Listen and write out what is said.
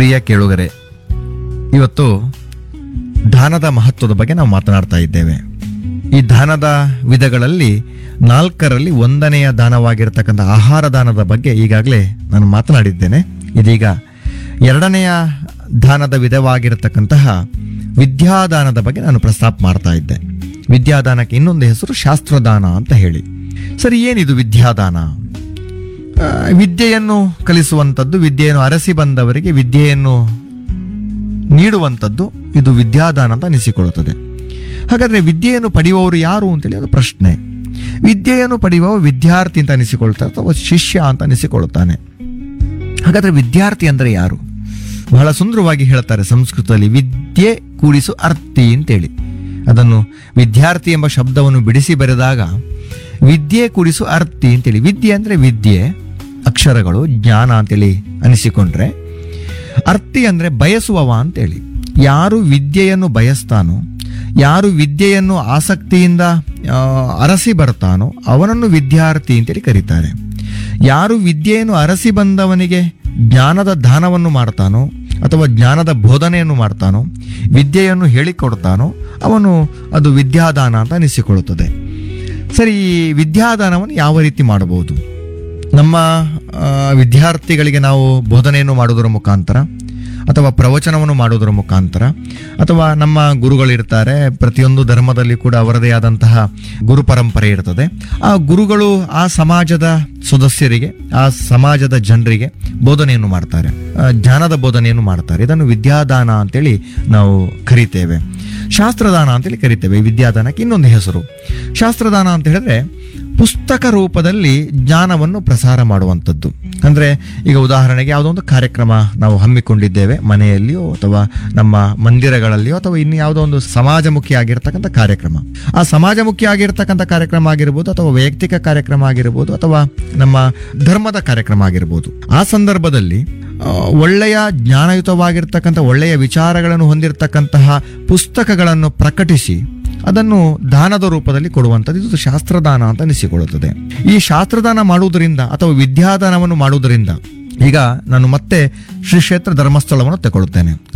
ಪ್ರಿಯ ಕೇಳುಗರೆ ಇವತ್ತು ದಾನದ ಮಹತ್ವದ ಬಗ್ಗೆ ನಾವು ಮಾತನಾಡ್ತಾ ಇದ್ದೇವೆ ಈ ದಾನದ ವಿಧಗಳಲ್ಲಿ ನಾಲ್ಕರಲ್ಲಿ ಒಂದನೆಯ ದಾನವಾಗಿರ್ತಕ್ಕಂಥ ಆಹಾರ ದಾನದ ಬಗ್ಗೆ ಈಗಾಗಲೇ ನಾನು ಮಾತನಾಡಿದ್ದೇನೆ ಇದೀಗ ಎರಡನೆಯ ದಾನದ ವಿಧವಾಗಿರತಕ್ಕಂತಹ ವಿದ್ಯಾದಾನದ ಬಗ್ಗೆ ನಾನು ಪ್ರಸ್ತಾಪ ಮಾಡ್ತಾ ಇದ್ದೆ ವಿದ್ಯಾದಾನಕ್ಕೆ ಇನ್ನೊಂದು ಹೆಸರು ಶಾಸ್ತ್ರದಾನ ಅಂತ ಹೇಳಿ ಸರಿ ಏನಿದು ವಿದ್ಯಾದಾನ ಆ, ವಿದ್ಯೆಯನ್ನು ಕಲಿಸುವಂಥದ್ದು ವಿದ್ಯೆಯನ್ನು ಅರಸಿ ಬಂದವರಿಗೆ ವಿದ್ಯೆಯನ್ನು ನೀಡುವಂಥದ್ದು ಇದು ವಿದ್ಯಾದಾನ ಅಂತ ಅನಿಸಿಕೊಳ್ಳುತ್ತದೆ ಹಾಗಾದ್ರೆ ವಿದ್ಯೆಯನ್ನು ಪಡೆಯುವವರು ಯಾರು ಅಂತೇಳಿ ಅದು ಪ್ರಶ್ನೆ ವಿದ್ಯೆಯನ್ನು ಪಡೆಯುವವ ವಿದ್ಯಾರ್ಥಿ ಅಂತ ಅನಿಸಿಕೊಳ್ತಾರೆ ಅಥವಾ ಶಿಷ್ಯ ಅಂತ ಅನಿಸಿಕೊಳ್ಳುತ್ತಾನೆ ಹಾಗಾದ್ರೆ ವಿದ್ಯಾರ್ಥಿ ಅಂದರೆ ಯಾರು ಬಹಳ ಸುಂದರವಾಗಿ ಹೇಳ್ತಾರೆ ಸಂಸ್ಕೃತದಲ್ಲಿ ವಿದ್ಯೆ ಕೂಡಿಸು ಅರ್ಥಿ ಅಂತೇಳಿ ಅದನ್ನು ವಿದ್ಯಾರ್ಥಿ ಎಂಬ ಶಬ್ದವನ್ನು ಬಿಡಿಸಿ ಬರೆದಾಗ ವಿದ್ಯೆ ಕೂಡಿಸು ಅರ್ಥಿ ಅಂತೇಳಿ ವಿದ್ಯೆ ಅಂದರೆ ವಿದ್ಯೆ ಅಕ್ಷರಗಳು ಜ್ಞಾನ ಅಂತೇಳಿ ಅನಿಸಿಕೊಂಡ್ರೆ ಅರ್ಥಿ ಅಂದರೆ ಬಯಸುವವ ಅಂತೇಳಿ ಯಾರು ವಿದ್ಯೆಯನ್ನು ಬಯಸ್ತಾನೋ ಯಾರು ವಿದ್ಯೆಯನ್ನು ಆಸಕ್ತಿಯಿಂದ ಆ, ಅರಸಿ ಬರ್ತಾನೋ ಅವನನ್ನು ವಿದ್ಯಾರ್ಥಿ ಅಂತೇಳಿ ಕರೀತಾರೆ ಯಾರು ವಿದ್ಯೆಯನ್ನು ಅರಸಿ ಬಂದವನಿಗೆ ಜ್ಞಾನದ ದಾನವನ್ನು ಮಾಡ್ತಾನೋ ಅಥವಾ ಜ್ಞಾನದ ಬೋಧನೆಯನ್ನು ಮಾಡ್ತಾನೋ ವಿದ್ಯೆಯನ್ನು ಹೇಳಿಕೊಡ್ತಾನೋ ಅವನು ಅದು ವಿದ್ಯಾದಾನ ಅಂತ ಅನಿಸಿಕೊಳ್ಳುತ್ತದೆ ಸರಿ ಈ ವಿದ್ಯಾದಾನವನ್ನು ಯಾವ ರೀತಿ ಮಾಡಬಹುದು ನಮ್ಮ ಆ, ವಿದ್ಯಾರ್ಥಿಗಳಿಗೆ ನಾವು ಬೋಧನೆಯನ್ನು ಮಾಡುವುದರ ಮುಖಾಂತರ ಅಥವಾ ಪ್ರವಚನವನ್ನು ಮಾಡುವುದರ ಮುಖಾಂತರ ಅಥವಾ ನಮ್ಮ ಗುರುಗಳಿರ್ತಾರೆ ಪ್ರತಿಯೊಂದು ಧರ್ಮದಲ್ಲಿ ಕೂಡ ಅವರದೇ ಆದಂತಹ ಗುರು ಪರಂಪರೆ ಇರ್ತದೆ ಆ ಗುರುಗಳು ಆ ಸಮಾಜದ ಸದಸ್ಯರಿಗೆ ಆ ಸಮಾಜದ ಜನರಿಗೆ ಬೋಧನೆಯನ್ನು ಮಾಡ್ತಾರೆ ಆ, ಜ್ಞಾನದ ಬೋಧನೆಯನ್ನು ಮಾಡ್ತಾರೆ ಇದನ್ನು ವಿದ್ಯಾದಾನ ಅಂತೇಳಿ ನಾವು ಕರಿತೇವೆ ಶಾಸ್ತ್ರದಾನ ಅಂತೇಳಿ ಕರಿತೇವೆ ಈ ವಿದ್ಯಾದಾನಕ್ಕೆ ಇನ್ನೊಂದು ಹೆಸರು ಶಾಸ್ತ್ರದಾನ ಅಂತ ಹೇಳಿದ್ರೆ ಪುಸ್ತಕ ರೂಪದಲ್ಲಿ ಜ್ಞಾನವನ್ನು ಪ್ರಸಾರ ಮಾಡುವಂಥದ್ದು ಅಂದ್ರೆ ಈಗ ಉದಾಹರಣೆಗೆ ಯಾವುದೋ ಒಂದು ಕಾರ್ಯಕ್ರಮ ನಾವು ಹಮ್ಮಿಕೊಂಡಿದ್ದೇವೆ ಮನೆಯಲ್ಲಿಯೋ ಅಥವಾ ನಮ್ಮ ಮಂದಿರಗಳಲ್ಲಿಯೋ ಅಥವಾ ಇನ್ನು ಯಾವುದೋ ಒಂದು ಸಮಾಜಮುಖಿ ಆಗಿರ್ತಕ್ಕಂಥ ಕಾರ್ಯಕ್ರಮ ಆ ಸಮಾಜಮುಖಿ ಆಗಿರ್ತಕ್ಕಂಥ ಕಾರ್ಯಕ್ರಮ ಆಗಿರ್ಬೋದು ಅಥವಾ ವೈಯಕ್ತಿಕ ಕಾರ್ಯಕ್ರಮ ಆಗಿರ್ಬೋದು ಅಥವಾ ನಮ್ಮ ಧರ್ಮದ ಕಾರ್ಯಕ್ರಮ ಆಗಿರ್ಬೋದು ಆ ಸಂದರ್ಭದಲ್ಲಿ ಆ, ಒಳ್ಳೆಯ ಜ್ಞಾನಯುತವಾಗಿರ್ತಕ್ಕಂಥ ಒಳ್ಳೆಯ ವಿಚಾರಗಳನ್ನು ಹೊಂದಿರತಕ್ಕಂತಹ ಪುಸ್ತಕಗಳನ್ನು ಪ್ರಕಟಿಸಿ ಅದನ್ನು ದಾನದ ರೂಪದಲ್ಲಿ ಕೊಡುವಂಥದ್ದು ಇದು ಶಾಸ್ತ್ರದಾನ ಅಂತ ಅನಿಸಿಕೊಳ್ಳುತ್ತದೆ ಈ ಶಾಸ್ತ್ರದಾನ ಮಾಡುವುದರಿಂದ ಅಥವಾ ವಿದ್ಯಾದಾನವನ್ನು ಮಾಡುವುದರಿಂದ ಈಗ ನಾನು ಮತ್ತೆ ಶ್ರೀ ಕ್ಷೇತ್ರ ಧರ್ಮಸ್ಥಳವನ್ನು ತಗೊಳ್ಳುತ್ತೇನೆ